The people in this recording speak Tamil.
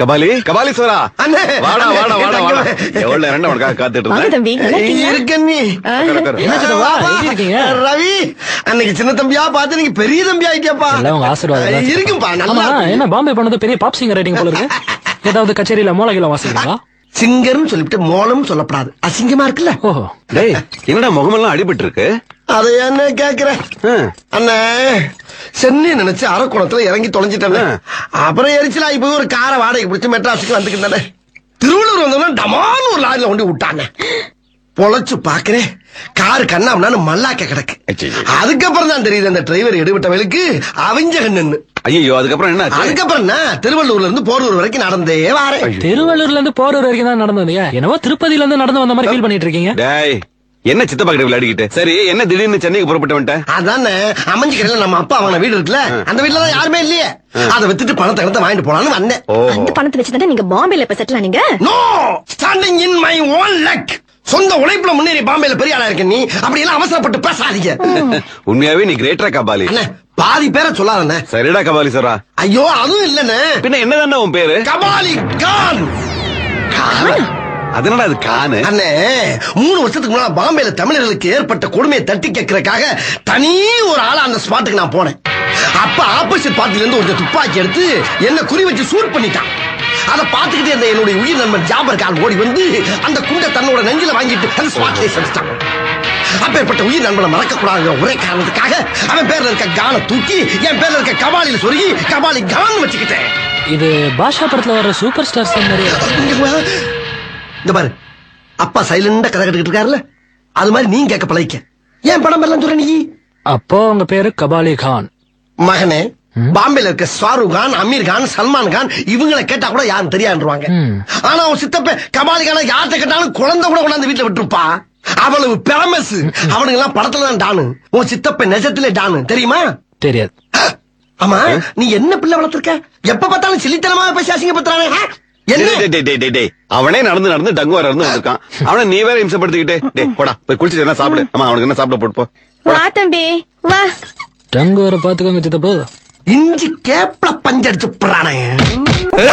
கபாலி கபாலீஸ்வரா அண்ணே, வாடா அண்ணே, வாடா வாடா வாடா தங்கமே. எவ்வளவு நேரம் உனக்காக காத்துட்டு வாங்க இருந்தேன் தம்பி நல்லா இருக்கீங்களா? இருக்க நீ உட்காரு, உட்காரு. என்ன சித்தப்பா, வா, வா. எப்படி இருக்கீங்க? ரவி அன்னைக்கு சின்ன தம்பியா பார்த்து நீங்க பெரிய தம்பி ஆயிட்டியாப்பா எல்லாம் உங்க ஆசீர்வாதம் தான். இருக்கும்பா நல்லா ஆமா என்ன பாம்பே பண்ணது பெரிய பாப் சிங்கர் ரைட்டிங் போல இருக்கு ஏதாவது கச்சேரியில மூலகில வாசிக்கிறீங்களா சிங்கர்னு சொல்லிட்டு மோளம் சொல்லப்படாது அசிங்கமா இருக்குல்ல ஓஹோ டேய் என்னடா முகமெல்லாம் அடிபட்டு இருக்கு அதை என்ன கேக்குற ஆ. அண்ணே சென்னை நினைச்சு அரக்குணத்துல இறங்கி தொலைஞ்சிட்டேன் அப்புறம் எரிச்சலாகி போய் ஒரு காரை வாடகை பிடிச்சு மெட்ராஸுக்கு வந்துக்கிட்டே திருவள்ளூர் வந்தோம்னா டமான்னு ஒரு லாரில கொண்டு விட்டாங்க பொழைச்சு பாக்குறேன் காரு கண்ணாம்னான்னு மல்லாக்க கிடக்கு ஐயையோ. அதுக்கப்புறம் தான் தெரியுது அந்த டிரைவர் எடுபட்டவளுக்கு அவிஞ்ச கண்ணுன்னு ஐயோ அதுக்கப்புறம் என்ன ஆச்சு? அதுக்கப்புறம் என்ன திருவள்ளூர்ல இருந்து போரூர் வரைக்கும் நடந்தே வாரேன் திருவள்ளூர்ல இருந்து போரூர் வரைக்கும் தான் நடந்து வந்தீங்க என்னவோ திருப்பதியில இருந்து நடந்து வந்த மாதிரி ஃபீல் பண்ணிட்டு இருக்கீங்க டேய் என்ன சித்தப்பா கிட்ட விளையாடிக்கிட்டு சரி என்ன திடீர்னு சென்னைக்கு புறப்பட்டு வந்துட்டேன் அதானே அமைஞ்சு கடையில நம்ம அப்பா வாங்கின வீடு இருக்குல்ல அந்த வீட்டுல தான் யாருமே இல்லையே அதை வித்துட்டு பணத்தை கிடத்த வாங்கிட்டு போலான்னு வந்தேன் ஓஹோ அந்த பணத்தை வச்சுதானே நீங்க பாம்பேல இப்ப செட்டில் ஆனீங்க no standing in my own luck சொந்த உழைப்புல முன்னேறி பாம்பேல பெரிய ஆளா இருக்க நீ அப்படி எல்லாம் அவசரப்பட்டு பேசாதீங்க உண்மையாவே நீ கிரேட்டரா கபாலி அண்ணே பாதி பேரை சொல்லாதண்ணே சரிடா கபாலீஸ்வரா ஐயோ அதுவும் இல்லண்ணே பின்ன என்னதான்டா உன் பேரு கபாலி கான் கான். அதனடா அது கானு அண்ணே மூணு வருஷத்துக்கு முன்னால பாம்பேல தமிழர்களுக்கு ஏற்பட்ட கொடுமையை தட்டி கேட்கறதுக்காக தனி ஒரு ஆளா அந்த ஸ்பாட்டுக்கு நான் போனேன் அப்ப ஆப்போசிட் பார்ட்டில இருந்து ஒருத்தர் துப்பாக்கி எடுத்து என்ன குறி வச்சு சூட் பண்ணிட்டான் அதை பார்த்துக்கிட்டே இருந்த என்னுடைய உயிர் நண்பன் ஜாபர் கான் ஓடி வந்து அந்த குண்டை தன்னோட நெஞ்சில வாங்கிட்டு அந்த ஸ்பாட்லயே செலுத்தான் அப்பேற்பட்ட உயிர் நண்பனை மறக்க கூடாதுங்கிற ஒரே காரணத்துக்காக அவன் பேர்ல இருக்க கானை தூக்கி என் பேர்ல இருக்க கபாலில சொருகி கபாலி கான் வச்சுக்கிட்டேன் இது பாஷா படத்துல வர சூப்பர் ஸ்டார்ஸ் மாதிரி இங்க வா. இந்த பாரு அப்பா சைலண்டா கதை கட்டுக்கிட்டு இருக்காருல்ல அது மாதிரி நீங்க கேட்க பழகிக்க ஏன் படம் எல்லாம் சொல்ற நீ அப்போ உங்க பேரு கபாலி கான் மகனே பாம்பேல இருக்க ஷாருக் கான் அமீர் கான் சல்மான் கான் இவங்களை கேட்டா கூட யாரும் தெரியாதுருவாங்க ம். ஆனா அவன் சித்தப்ப கபாலி கான யார்கிட்ட கேட்டாலும் குழந்தை கூட கொண்டாந்து வீட்டுல விட்டுருப்பா அவ்வளவு பிரமஸ் அவனுங்க எல்லாம் படத்துல தான் டானு உன் சித்தப்ப நெஜத்திலே டானு தெரியுமா தெரியாது ஆமா நீ என்ன பிள்ளை வளர்த்திருக்க எப்ப பார்த்தாலும் சில்லித்தனமா பேசி அசிங்கப்படுத்துறானே ஆ? என்ன டேய், டேய், டேய், டேய், டேய். அவனே நடந்து நடந்து டங்குவார இருந்து வந்திருக்கான் அவனை நீ வேற இம்சப்படுத்திக்கிட்டே டேய் போடா போய் குளிச்சுட்டு என்ன சாப்பிடு ஆமா அவனுக்கு என்ன சாப்பிட போட்டு போ வா தம்பி வா டங்கு வர பாத்துக்கோங்க சித்தப்போ இஞ்சி கேப்ல பஞ்சடிச்சு போறானே